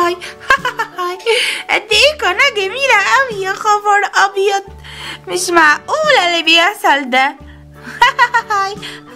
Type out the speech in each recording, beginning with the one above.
هاي هاي قد ايه قناة جميلة قوي يا خبر ابيض مش معقولة اللي بيحصل ده هاي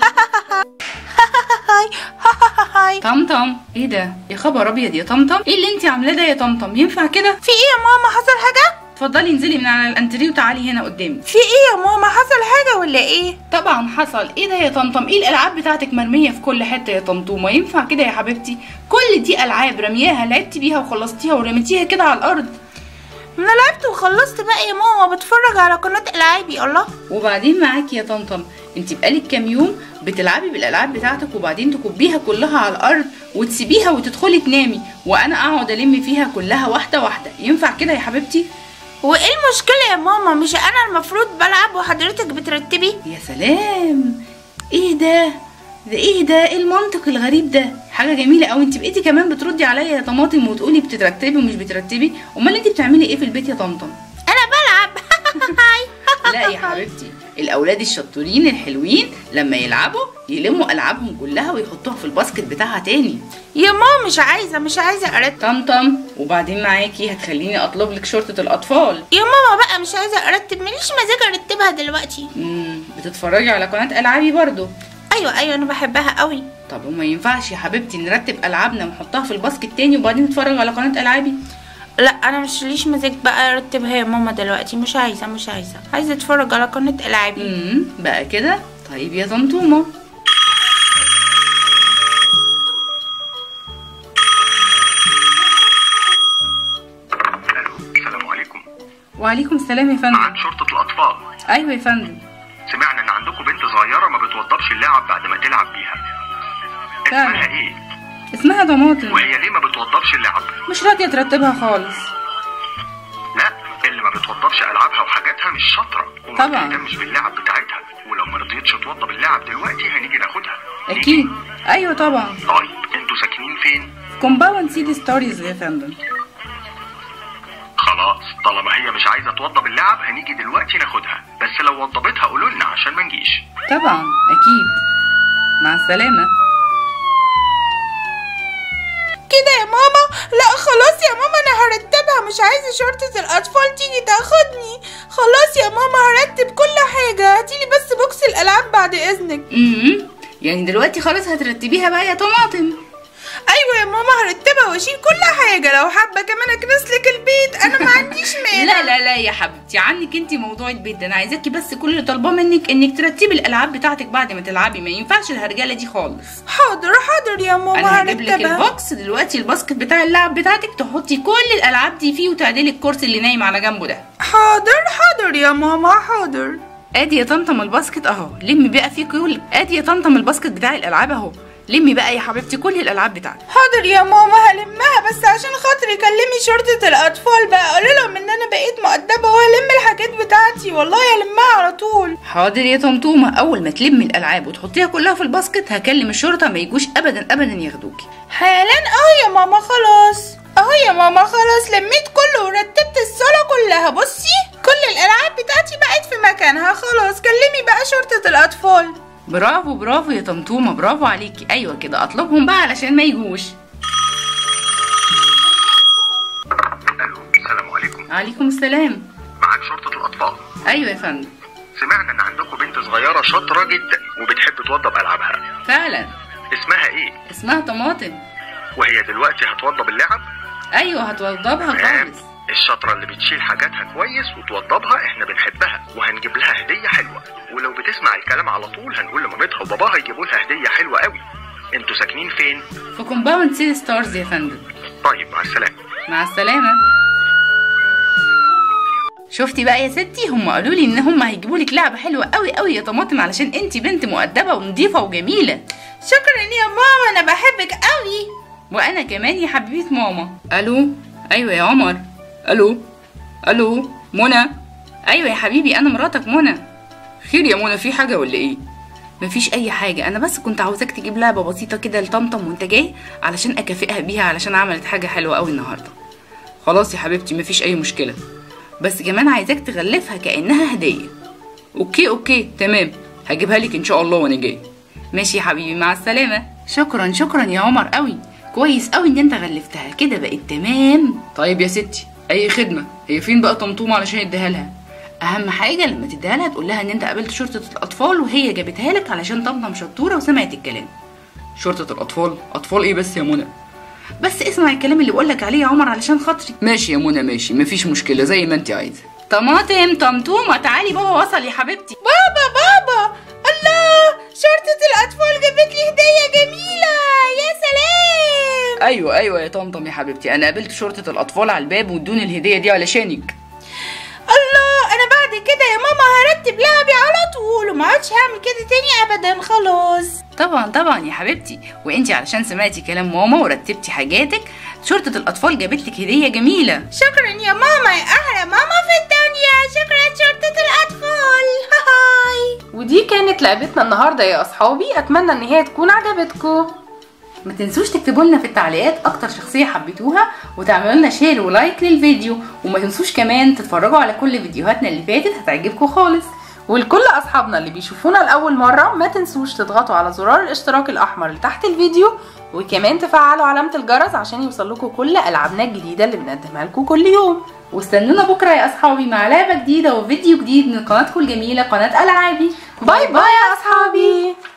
هاي هاي طمطم ايه ده يا خبر ابيض يا طمطم ايه اللي انت عاملاه ده يا طمطم ينفع كده في ايه يا ماما حصل حاجة؟ اتفضلي انزلي من على الانتريه وتعالي هنا قدامي في ايه يا ماما حصل حاجة ولا ايه؟ طبعا حصل ايه ده يا طمطم ايه الالعاب بتاعتك مرميه في كل حته يا طمطومه ينفع كده يا حبيبتي كل دي العاب رمياها لعبتي بيها وخلصتيها ورميتيها كده على الارض انا لعبت وخلصت بقى يا ماما بتفرج على قناة العابي الله وبعدين معاكي يا طمطم انت بقالك كام يوم بتلعبي بالالعاب بتاعتك وبعدين تكبيها كلها على الارض وتسيبيها وتدخلي تنامي وانا اقعد الم فيها كلها واحده واحده ينفع كده يا حبيبتي وايه المشكلة يا ماما مش انا المفروض بلعب وحضرتك بترتبي يا سلام ايه ده ده ايه ده ايه المنطق الغريب ده حاجه جميله قوي انت بقيتي كمان بتردي عليا يا طماطم وتقولي بترتبي ومش بترتبي امال انت بتعملي ايه في البيت يا طمطم انا بلعب لا يا حبيبتي الاولاد الشطورين الحلوين لما يلعبوا يلموا العابهم كلها ويحطوها في الباسكت بتاعها تاني يا ماما مش عايزة مش عايزة ارتب طمطم وبعدين معاكي هتخليني اطلب لك شرطه الاطفال يا ماما بقى مش عايزة ارتب ماليش مزاج ارتبها دلوقتي امم بتتفرجي على قناه العابي برضو ايوه ايوه انا بحبها قوي طب وما ينفعش يا حبيبتي نرتب العابنا ونحطها في الباسكت تاني وبعدين نتفرج على قناه العابي لا انا مش ليش مزاج بقى ارتبها يا ماما دلوقتي مش عايزة مش عايزة عايزة اتفرج على قناة العابي امم بقى كده طيب يا طمطومه الو السلام عليكم وعليكم السلام يا معك فندم شرطة الأطفال ايوه يا فندم سمعنا إن عندكم بنت صغيرة ما بتوضبش اللعب بعد ما تلعب بيها فعلا. اسمها إيه؟ اسمها طماطم وهي ليه ما بتوضبش اللعب؟ مش راضيه ترتبها خالص لا اللي ما بتوضبش ألعابها وحاجاتها مش شاطرة وما طبعا. بتهتمش باللعب بتاعتها ولو ما رضيتش توضب اللعب دلوقتي هنيجي ناخدها اكيد ايوه طبعا طيب انتوا ساكنين فين؟ كومباوند سيدي ستوريز يا فندم خلاص طالما هي مش عايزة توضب اللعب هنيجي دلوقتي ناخدها بس لو وضبتها قولوا لنا عشان ما نجيش طبعا اكيد مع السلامه كده يا ماما لا خلاص يا ماما انا هرتبها مش عايزة شرطة الاطفال تيجي تاخدني خلاص يا ماما هرتب كل حاجة هاتيلي بس بوكس الالعاب بعد اذنك امم يعني دلوقتي خلاص هترتبيها بقى يا طماطم ايوه يا ماما هرتبها واشيل كل حاجة لو حابة كمان اكنس لك البيت انا ما عنديش مانع لا لا لا يا حبيبتي عنك انت موضوع البيت ده انا عايزاكي بس كل اللي طالباه منك انك ترتبي الالعاب بتاعتك بعد ما تلعبي ما ينفعش الهرجله دي خالص حاضر حاضر يا ماما انا هجيب لك هرتبها البوكس دلوقتي الباسكت بتاع اللعب بتاعتك تحطي كل الالعاب دي فيه وتعدلي الكرسي اللي نايم على جنبه ده حاضر حاضر يا ماما حاضر ادي يا طمطم الباسكت اهو لمي بقى فيه كل ادي يا طمطم الباسكت بتاع الالعاب اهو لمي بقى يا حبيبتي كل الالعاب بتاعتك حاضر يا ماما هلمها بس عشان خاطري كلمي شرطة الأطفال بقى قولي لهم إن أنا بقيت مؤدبة وهلم الحاجات بتاعتي والله هلمها على طول حاضر يا طمطومه اول ما تلمي الالعاب وتحطيها كلها في الباسكت هكلم الشرطه ما يجوش ابدا ابدا ياخدوكي حالا أهو يا ماما خلاص أهو يا ماما خلاص لميت كله ورتبت الصالة كلها بصي كل الألعاب بتاعتي بقت في مكانها خلاص كلمي بقى شرطة الأطفال برافو برافو يا طمطومه برافو عليكي ايوه كده اطلبهم بقى علشان ما يجوش الو السلام عليكم عليكم السلام معاك شرطة الأطفال ايوه يا فندم سمعنا إن عندكم بنت صغيرة شاطرة جدا وبتحب توضب ألعابها فعلا اسمها إيه؟ اسمها طماطم وهي دلوقتي هتوضب اللعب؟ ايوه هتوضبها تمام خالص الشاطرة اللي بتشيل حاجاتها كويس وتوضبها احنا بنحبها وهنجيب لها هدية حلوة ولو بتسمع الكلام على طول هنقول لمامتها وباباها يجيبوا لها هدية حلوة قوي انتوا ساكنين فين؟ في كومباوند سيتي ستارز يا فندم طيب مع السلامة مع السلامه شفتي بقى يا ستي هم قالوا لي ان هم هيجيبوا لك لعبه حلوه قوي قوي يا طماطم علشان انت بنت مؤدبه ونظيفه وجميله شكرا يا ماما أنا بحبك قوي وانا كمان يا حبيبه ماما الو ايوه يا عمر الو الو منى ايوه يا حبيبي انا مراتك منى خير يا منى في حاجه ولا ايه مفيش اي حاجه انا بس كنت عاوزاك تجيب لعبه بسيطه كده لطمطم وانت جاي علشان اكافئها بيها علشان عملت حاجه حلوه قوي النهارده خلاص يا حبيبتي مفيش اي مشكله بس كمان عايزاك تغلفها كانها هديه اوكي اوكي تمام هجيبها لك ان شاء الله وانا جاي ماشي يا حبيبي مع السلامه شكرا شكرا يا عمر قوي كويس قوي ان انت غلفتها كده بقت تمام طيب يا ستي اي خدمه هي فين بقى طمطوم علشان اديها لها اهم حاجه لما تديها لها تقول لها ان انت قابلت شرطه الاطفال وهي جابتها لك علشان طمطم شطوره وسمعت الكلام شرطه الاطفال اطفال ايه بس يا منى بس اسمع الكلام اللي بقولك عليه يا عمر علشان خاطري ماشي يا منى ماشي مفيش مشكله زي ما انت عايزه طماطم طمطومه تعالي بابا وصل يا حبيبتي بابا بابا الله شرطة الأطفال جابت لي هدية جميلة يا سلام ايوه ايوه يا طمطم يا حبيبتي انا قابلت شرطه الاطفال على الباب وادوني الهديه دي علشانك الله أنا بعد كده يا ماما هرتب لعبي على طول وما عادش هعمل كده تاني أبدا خلاص طبعا طبعا يا حبيبتي وانتي علشان سمعتي كلام ماما ورتبتي حاجاتك شرطه الاطفال جابت لك هديه جميله شكرا يا ماما يا أحلى ماما في الدنيا شكرا شرطة الأطفال هاي ودي كانت لعبتنا النهارده يا اصحابي اتمنى ان هي تكون عجبتكم ما تنسوش تكتبوا لنا في التعليقات اكتر شخصيه حبيتوها وتعملوا لنا شير ولايك للفيديو وما تنسوش كمان تتفرجوا على كل فيديوهاتنا اللي فاتت هتعجبكم خالص ولكل اصحابنا اللي بيشوفونا لاول مره ما تنسوش تضغطوا على زرار الاشتراك الاحمر اللي تحت الفيديو وكمان تفعلوا علامه الجرس عشان يوصلكوا كل العابنا الجديده اللي بنقدمها لكم كل يوم واستنونا بكره يا اصحابي مع لعبه جديده وفيديو جديد من قناتكم الجميله قناه العابي باي باي يا اصحابي